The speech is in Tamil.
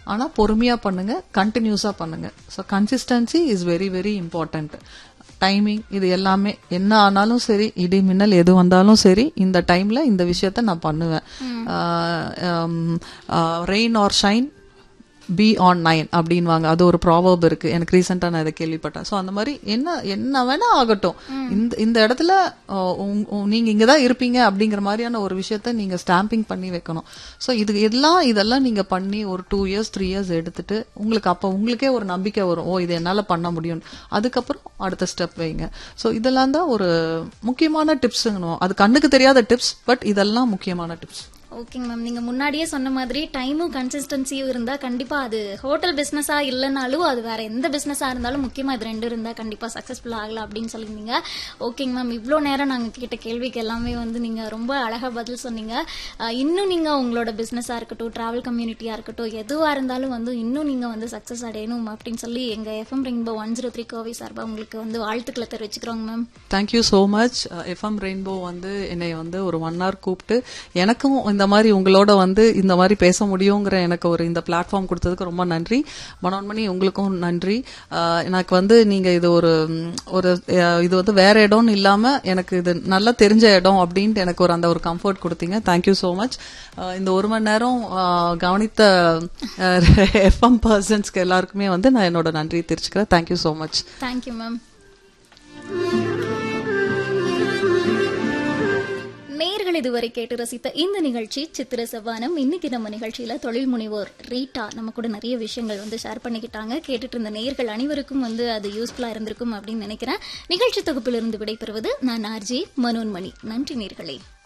ஆனா பொறுமையா பண்ணுங்க கண்டினியூஸா பண்ணுங்க so consistency is very very important timing இது எல்லாமே என்ன ஆனாலும் சரி இடி மின்னல் எது வந்தாலும் சரி இந்த டைம்ல இந்த விஷயத்த நான் பண்ணுவேன் rain or shine be on time அப்படின்வாங்க அது ஒரு ப்ராவர்ப் இருக்கு எனக்கு ரீசெண்டா நான் இதை கேள்விப்பட்டேன் ஸோ அந்த மாதிரி என்ன என்ன வேணா ஆகட்டும் இந்த இந்த இடத்துல அஹ், உங்க- உங்க- நீங்க இங்கதான் இருப்பீங்க அப்படிங்கிற மாதிரியான ஒரு விஷயத்த நீங்க ஸ்டாம்பிங் பண்ணி வைக்கணும் ஸோ இது எல்லாம் இதெல்லாம் நீங்க பண்ணி ஒரு டூ இயர்ஸ் த்ரீ இயர்ஸ் எடுத்துட்டு உங்களுக்கு அப்ப உங்களுக்கே ஒரு நம்பிக்கை வரும் ஓ இது என்னால பண்ண முடியும் அதுக்கப்புறம் அடுத்த ஸ்டெப் வைங்க ஸோ இதெல்லாம் தான் ஒரு முக்கியமான டிப்ஸுங்கணும் அது கண்ணுக்கு தெரியாத டிப்ஸ் பட் இதெல்லாம் முக்கியமான டிப்ஸ் ஓகேங்க மேம் நீங்க முன்னாடியே சொன்ன மாதிரி டைமும் கன்சிஸ்டன்சியும் இருந்தா கண்டிப்பா அது ஹோட்டல் பிசினஸா இல்லைனாலும் அது வேற எந்த பிசினஸா இருந்தாலும் முக்கியமா இது ரெண்டு இருந்தா கண்டிப்பா சக்சஸ்ஃபுல் ஆகலாம் அப்படின்னு சொல்லியிருந்தீங்க ஓகேங்க மேம் இவ்வளோ நேரம் நாங்க கேட்ட கேள்விக்கு எல்லாமே வந்து நீங்க ரொம்ப அழகா பதில் சொன்னீங்க அஹ், இன்னும் நீங்க உங்களோட பிசினஸா இருக்கட்டும் டிராவல் கம்யூனிட்டியா இருக்கட்டும் எதுவா இருந்தாலும் வந்து இன்னும் நீங்க வந்து சக்சஸ் அடையணும் அப்படின்னு சொல்லி எங்க FM rainbow one zero three Kovai சார்பா உங்களுக்கு வந்து வாழ்த்துக்களை தெரிவிச்சுக்கிறோங்க ma'am thank you so much FM rainbow வந்து என்னை வந்து ஒரு ஒன் ஹவர் கூப்பிட்டு எனக்கும் இந்த மாதிரி உங்களோட வந்து இந்த மாதிரி பேச முடியுங்கிற எனக்கு ஒரு இந்த பிளாட்ஃபார்ம் கொடுத்ததுக்கு ரொம்ப நன்றி மனோன்மணி உங்களுக்கும் நன்றி அஹ், எனக்கு வந்து நீங்க இது ஒரு ம், ஒரு அஹ், இது வந்து வேற இடம்னு இல்லாம எனக்கு இது நல்லா தெரிஞ்ச இடம் அப்படின்ட்டு எனக்கு ஒரு அந்த ஒரு கம்ஃபர்ட் கொடுத்தீங்க தேங்க்யூ ஸோ மச் இந்த ஒரு மணி நேரம் அஹ், கவனித்த எஃப்எம் பர்சன்ஸ்க்கு எல்லாருக்குமே வந்து நான் என்னோட நன்றி தெரிச்சுக்கிறேன் thank you so much thank you ma'am நேர்கள் இதுவரை கேட்டு ரசித்த இந்த நிகழ்ச்சி சித்திர செவ்வானம் இன்னைக்கு நம்ம நிகழ்ச்சியில தொழில் முனைவோர் ரீட்டா நம்ம கூட நிறைய விஷயங்கள் வந்து ஷேர் பண்ணிக்கிட்டாங்க கேட்டுட்டு இருந்த நேர்கள் அனைவருக்கும் வந்து அது யூஸ்ஃபுல்லா இருந்திருக்கும் அப்படின்னு நினைக்கிறேன் நிகழ்ச்சி தொகுப்பிலிருந்து விடைபெறுவது நான் ஆர்ஜி மனோன்மணி நன்றி நேர்களே